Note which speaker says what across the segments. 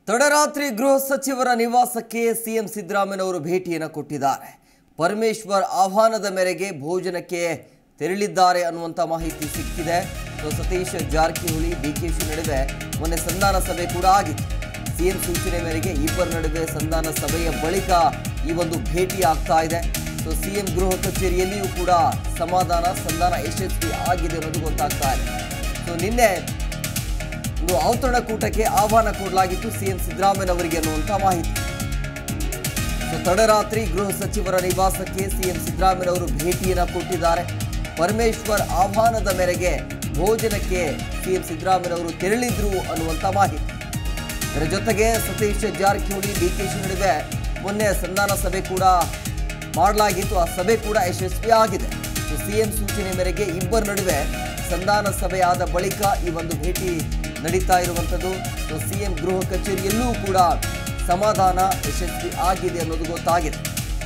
Speaker 1: ತಡರಾತ್ರಿ ಗೃಹ ಸಚಿವರ ನಿವಾಸಕ್ಕೆ ಸಿಎಂ ಸಿದ್ದರಾಮಯ್ಯನವರು ಭೇಟಿಯನ್ನು ಕೊಟ್ಟಿದ್ದಾರೆ ಪರಮೇಶ್ವರ್ ಆಹ್ವಾನದ ಮೇರೆಗೆ ಭೋಜನಕ್ಕೆ ತೆರಳಿದ್ದಾರೆ ಅನ್ನುವಂಥ ಮಾಹಿತಿ ಸಿಕ್ಕಿದೆ ಸೊ ಸತೀಶ್ ಜಾರಕಿಹೊಳಿ ಡಿಕೆಶಿ ನಡುವೆ ಮೊನ್ನೆ ಸಂಧಾನ ಸಭೆ ಕೂಡ ಆಗಿತ್ತು ಸಿಎಂ ಸೂಚನೆ ಮೇರೆಗೆ ಇಬ್ಬರ ನಡುವೆ ಸಂಧಾನ ಸಭೆಯ ಬಳಿಕ ಈ ಒಂದು ಭೇಟಿ ಆಗ್ತಾ ಇದೆ ಸೊ ಸಿಎಂ ಗೃಹ ಕಚೇರಿಯಲ್ಲಿಯೂ ಕೂಡ ಸಮಾಧಾನ ಸಂಧಾನ ಯಶಸ್ವಿ ಆಗಿದೆ ಅನ್ನೋದು ಗೊತ್ತಾಗ್ತಾ ಇದೆ ಸೊ ನಿನ್ನೆ ಒಂದು ಔತಣಕೂಟಕ್ಕೆ ಆಹ್ವಾನ ಕೊಡಲಾಗಿತ್ತು ಸಿಎಂ ಸಿದ್ದರಾಮಯ್ಯನವರಿಗೆ ಅನ್ನುವಂಥ ಮಾಹಿತಿ ಸೊ ತಡರಾತ್ರಿ ಗೃಹ ಸಚಿವರ ನಿವಾಸಕ್ಕೆ ಸಿಎಂ ಸಿದ್ದರಾಮಯ್ಯನವರು ಭೇಟಿಯನ್ನು ಕೊಟ್ಟಿದ್ದಾರೆ ಪರಮೇಶ್ವರ್ ಆಹ್ವಾನದ ಮೇರೆಗೆ ಭೋಜನಕ್ಕೆ ಸಿಎಂ ಸಿದ್ದರಾಮಯ್ಯನವರು ತೆರಳಿದ್ರು ಅನ್ನುವಂಥ ಮಾಹಿತಿ ಇದರ ಜೊತೆಗೆ ಸತೀಶ್ ಜಾರಕಿಹೊಳಿ ಡಿಕೆಶಿ ನಡುವೆ ಮೊನ್ನೆ ಸಂಧಾನ ಸಭೆ ಕೂಡ ಮಾಡಲಾಗಿತ್ತು ಆ ಸಭೆ ಕೂಡ ಯಶಸ್ವಿ ಆಗಿದೆ ಸೊ ಸಿಎಂ ಸೂಚನೆ ಮೇರೆಗೆ ಇಬ್ಬರ ನಡುವೆ ಸಂಧಾನ ಸಭೆ ಆದ ಬಳಿಕ ಈ ಒಂದು ಭೇಟಿ ನಡೀತಾ ಇರುವಂಥದ್ದು ಸೊ ಸಿಎಂ ಗೃಹ ಕಚೇರಿಯಲ್ಲೂ ಕೂಡ ಸಮಾಧಾನ ಯಶಸ್ವಿ ಆಗಿದೆ ಅನ್ನೋದು ಗೊತ್ತಾಗಿದೆ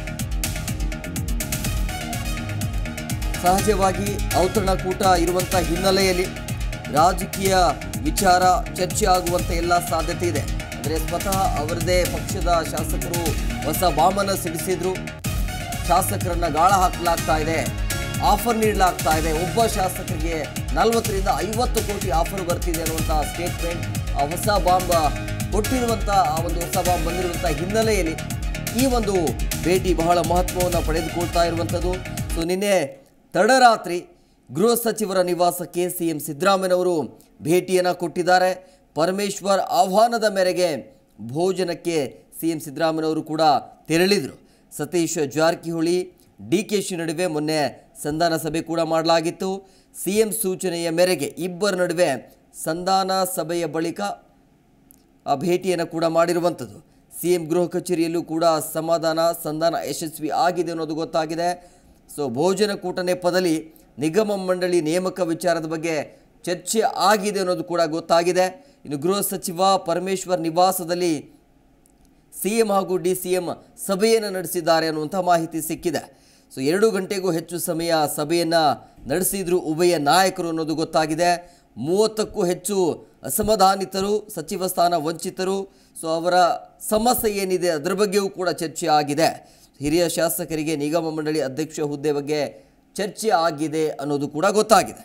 Speaker 1: ಸಹಜವಾಗಿ ಔತಣಕೂಟ ಇರುವಂಥ ಹಿನ್ನೆಲೆಯಲ್ಲಿ ರಾಜಕೀಯ ವಿಚಾರ ಚರ್ಚೆ ಆಗುವಂಥ ಎಲ್ಲ ಸಾಧ್ಯತೆ ಇದೆ ಅಂದರೆ ಸ್ವತಃ ಅವರದೇ ಪಕ್ಷದ ಶಾಸಕರು ಹೊಸ ಬಾಮನ ಸಿಡಿಸಿದ್ರು ಶಾಸಕರನ್ನ ಗಾಳ ಹಾಕಲಾಗ್ತಾ ಇದೆ ಆಫರ್ ನೀಡಲಾಗ್ತಾ ಇದೆ ಒಬ್ಬ ಶಾಸಕರಿಗೆ ನಲವತ್ತರಿಂದ ಐವತ್ತು ಕೋಟಿ ಆಫರ್ ಬರ್ತಿದೆ ಅನ್ನುವಂಥ ಸ್ಟೇಟ್ಮೆಂಟ್ ಆ ಹೊಸ ಬಾಂಬ್ ಕೊಟ್ಟಿರುವಂಥ ಆ ಒಂದು ಹೊಸ ಬಾಂಬ್ ಬಂದಿರುವಂಥ ಹಿನ್ನೆಲೆಯಲ್ಲಿ ಈ ಒಂದು ಭೇಟಿ ಬಹಳ ಮಹತ್ವವನ್ನು ಪಡೆದುಕೊಳ್ತಾ ಇರುವಂಥದ್ದು ಸೊ ನಿನ್ನೆ ತಡರಾತ್ರಿ ಗೃಹ ಸಚಿವರ ನಿವಾಸಕ್ಕೆ ಸಿಎಂ ಸಿದ್ದರಾಮಯ್ಯನವರು ಭೇಟಿಯನ್ನು ಕೊಟ್ಟಿದ್ದಾರೆ ಪರಮೇಶ್ವರ್ ಆಹ್ವಾನದ ಮೇರೆಗೆ ಭೋಜನಕ್ಕೆ ಸಿಎಂ ಸಿದ್ದರಾಮಯ್ಯನವರು ಕೂಡ ತೆರಳಿದರು ಸತೀಶ್ ಜಾರಕಿಹೊಳಿ ಡಿ ಕೆ ಶಿ ನಡುವೆ ಮೊನ್ನೆ ಸಂಧಾನ ಸಭೆ ಕೂಡ ಮಾಡಲಾಗಿತ್ತು ಸಿಎಂ ಸೂಚನೆಯ ಮೇರೆಗೆ ಇಬ್ಬರ ನಡುವೆ ಸಂಧಾನ ಸಭೆಯ ಬಳಿಕ ಆ ಭೇಟಿಯನ್ನು ಕೂಡ ಮಾಡಿರುವಂಥದ್ದು ಸಿಎಂ ಗೃಹ ಕಚೇರಿಯಲ್ಲೂ ಕೂಡ ಸಮಾಧಾನ ಸಂಧಾನ ಯಶಸ್ವಿ ಆಗಿದೆ ಅನ್ನೋದು ಗೊತ್ತಾಗಿದೆ ಸೊ ಭೋಜನ ಕೂಟ ನೆಪದಲ್ಲಿ ನಿಗಮ ಮಂಡಳಿ ನೇಮಕ ವಿಚಾರದ ಬಗ್ಗೆ ಚರ್ಚೆ ಆಗಿದೆ ಅನ್ನೋದು ಕೂಡ ಗೊತ್ತಾಗಿದೆ ಇನ್ನು ಗೃಹ ಸಚಿವ ಪರಮೇಶ್ವರ್ ನಿವಾಸದಲ್ಲಿ ಸಿಎಂ ಹಾಗೂ ಡಿ ಸಿ ಎಂ ಸಭೆಯನ್ನು ನಡೆಸಿದ್ದಾರೆ ಅನ್ನುವಂಥ ಮಾಹಿತಿ ಸಿಕ್ಕಿದೆ ಸೊ ಎರಡು ಗಂಟೆಗೂ ಹೆಚ್ಚು ಸಮಯ ಸಭೆಯನ್ನು ನಡೆಸಿದ್ರು ಉಭಯ ನಾಯಕರು ಅನ್ನೋದು ಗೊತ್ತಾಗಿದೆ ಮೂವತ್ತಕ್ಕೂ ಹೆಚ್ಚು ಅಸಮಾಧಾನಿತರು ಸಚಿವ ಸ್ಥಾನ ವಂಚಿತರು ಸೊ ಅವರ ಸಮಸ್ಯೆ ಏನಿದೆ ಅದರ ಬಗ್ಗೆಯೂ ಕೂಡ ಚರ್ಚೆ ಆಗಿದೆ ಹಿರಿಯ ಶಾಸಕರಿಗೆ ನಿಗಮ ಮಂಡಳಿ ಅಧ್ಯಕ್ಷ ಹುದ್ದೆ ಬಗ್ಗೆ ಚರ್ಚೆ ಆಗಿದೆ ಅನ್ನೋದು ಕೂಡ ಗೊತ್ತಾಗಿದೆ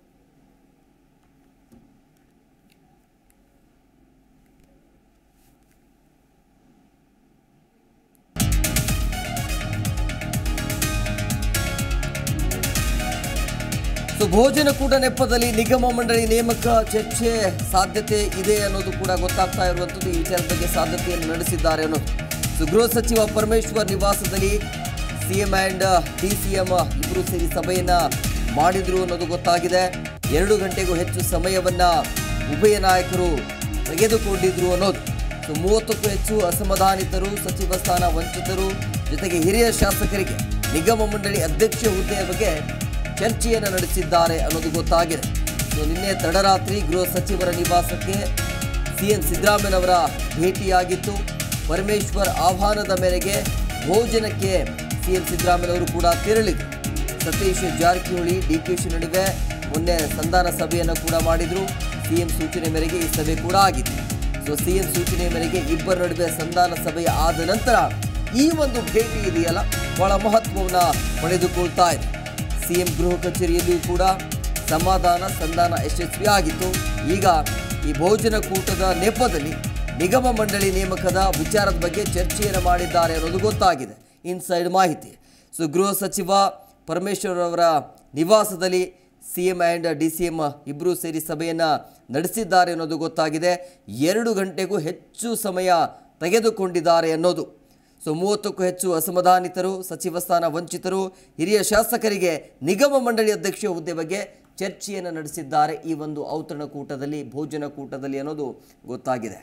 Speaker 1: ಸೊ ಭೋಜನ ಕೂಡ ನೆಪದಲ್ಲಿ ನಿಗಮ ಮಂಡಳಿ ನೇಮಕ ಚರ್ಚೆ ಸಾಧ್ಯತೆ ಇದೆ ಅನ್ನೋದು ಕೂಡ ಗೊತ್ತಾಗ್ತಾ ಇರುವಂಥದ್ದು ಈ ವಿಚಾರದ ಬಗ್ಗೆ ಸಾಧ್ಯತೆಯನ್ನು ನಡೆಸಿದ್ದಾರೆ ಅನ್ನೋದು ಸೊ ಗೃಹ ಸಚಿವ ಪರಮೇಶ್ವರ್ ನಿವಾಸದಲ್ಲಿ CM and D C M ಇಬ್ಬರು ಸೇರಿ ಸಭೆಯನ್ನ ಮಾಡಿದ್ರು ಅನ್ನೋದು ಗೊತ್ತಾಗಿದೆ ಎರಡು ಗಂಟೆಗೂ ಹೆಚ್ಚು ಸಮಯವನ್ನ ಉಭಯ ನಾಯಕರು ತೆಗೆದುಕೊಂಡಿದ್ರು ಅನ್ನೋದು ಸೊ ಮೂವತ್ತಕ್ಕೂ ಹೆಚ್ಚು ಅಸಮಾಧಾನಿತರು ಸಚಿವ ಸ್ಥಾನ ವಂಚಿತರು ಜೊತೆಗೆ ಹಿರಿಯ ಶಾಸಕರಿಗೆ ನಿಗಮ ಮಂಡಳಿ ಅಧ್ಯಕ್ಷ ಹುದ್ದೆಯ ಬಗ್ಗೆ ಚರ್ಚೆಯನ್ನು ನಡೆಸಿದ್ದಾರೆ ಅನ್ನೋದು ಗೊತ್ತಾಗಿದೆ ಸೊ ನಿನ್ನೆ ತಡರಾತ್ರಿ ಗೃಹ ಸಚಿವರ ನಿವಾಸಕ್ಕೆ ಸಿಎಂ ಸಿದ್ದರಾಮಯ್ಯನವರ ಭೇಟಿಯಾಗಿತ್ತು ಪರಮೇಶ್ವರ್ ಆಹ್ವಾನದ ಮೇರೆಗೆ ಭೋಜನಕ್ಕೆ ಸಿಎಂ ಸಿದ್ದರಾಮಯ್ಯನವರು ಕೂಡ ತೆರಳಿದರು ಸತೀಶ್ ಜಾರಕಿಹೊಳಿ ಡಿಕೆಶಿ ನಡುವೆ ಮೊನ್ನೆ ಸಂಧಾನ ಸಭೆಯನ್ನು ಕೂಡ ಮಾಡಿದ್ರು ಸಿಎಂ ಸೂಚನೆ ಮೇರೆಗೆ ಈ ಸಭೆ ಕೂಡ ಆಗಿತ್ತು ಸೊ ಸಿಎಂ ಸೂಚನೆ ಮೇರೆಗೆ ಇಬ್ಬರ ನಡುವೆ ಸಂಧಾನ ಸಭೆಯ ಆದ ನಂತರ ಈ ಒಂದು ಭೇಟಿ ಇದೆಯಲ್ಲ ಬಹಳ ಮಹತ್ವವನ್ನು ಪಡೆದುಕೊಳ್ತಾ ಇದೆ ಸಿಎಂ ಗೃಹ ಕಚೇರಿಯಲ್ಲಿಯೂ ಕೂಡ ಸಮಾಧಾನ ಸಂಧಾನ ಯಶಸ್ವಿ ಆಗಿತ್ತು ಈಗ ಈ ಭೋಜನ ಕೂಟದ ನೆಪದಲ್ಲಿ ನಿಗಮ ಮಂಡಳಿ ನೇಮಕದ ವಿಚಾರದ ಬಗ್ಗೆ ಚರ್ಚೆಯನ್ನು ಮಾಡಿದ್ದಾರೆ ಅನ್ನೋದು ಗೊತ್ತಾಗಿದೆ ಇನ್ಸೈಡ್ ಮಾಹಿತಿ ಸೊ ಗೃಹ ಸಚಿವ ಪರಮೇಶ್ವರ್ ಅವರ ನಿವಾಸದಲ್ಲಿ C M and D C M ಇಬ್ಬರೂ ಸೇರಿ ಸಭೆಯನ್ನು ನಡೆಸಿದ್ದಾರೆ ಅನ್ನೋದು ಗೊತ್ತಾಗಿದೆ ಎರಡು ಗಂಟೆಗೂ ಹೆಚ್ಚು ಸಮಯ ತೆಗೆದುಕೊಂಡಿದ್ದಾರೆ ಅನ್ನೋದು ಸೊ ಮೂವತ್ತಕ್ಕೂ ಹೆಚ್ಚು ಅಸಮಾಧಾನಿತರು ಸಚಿವ ಸ್ಥಾನ ವಂಚಿತರು ಹಿರಿಯ ಶಾಸಕರಿಗೆ ನಿಗಮ ಮಂಡಳಿ ಅಧ್ಯಕ್ಷ ಹುದ್ದೆ ಬಗ್ಗೆ ಚರ್ಚೆಯನ್ನು ನಡೆಸಿದ್ದಾರೆ ಈ ಒಂದು ಔತಣಕೂಟದಲ್ಲಿ ಭೋಜನ ಕೂಟದಲ್ಲಿ ಅನ್ನೋದು ಗೊತ್ತಾಗಿದೆ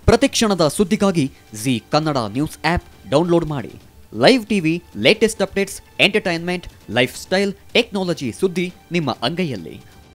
Speaker 2: ಪ್ರತಿಕ್ಷಣದ ಸುದ್ದಿಗಾಗಿ Zee Kannada news app download ಮಾಡಿ live TV latest updates entertainment lifestyle technology ಸುದ್ದಿ ನಿಮ್ಮ ಅಂಗೈಯಲ್ಲಿ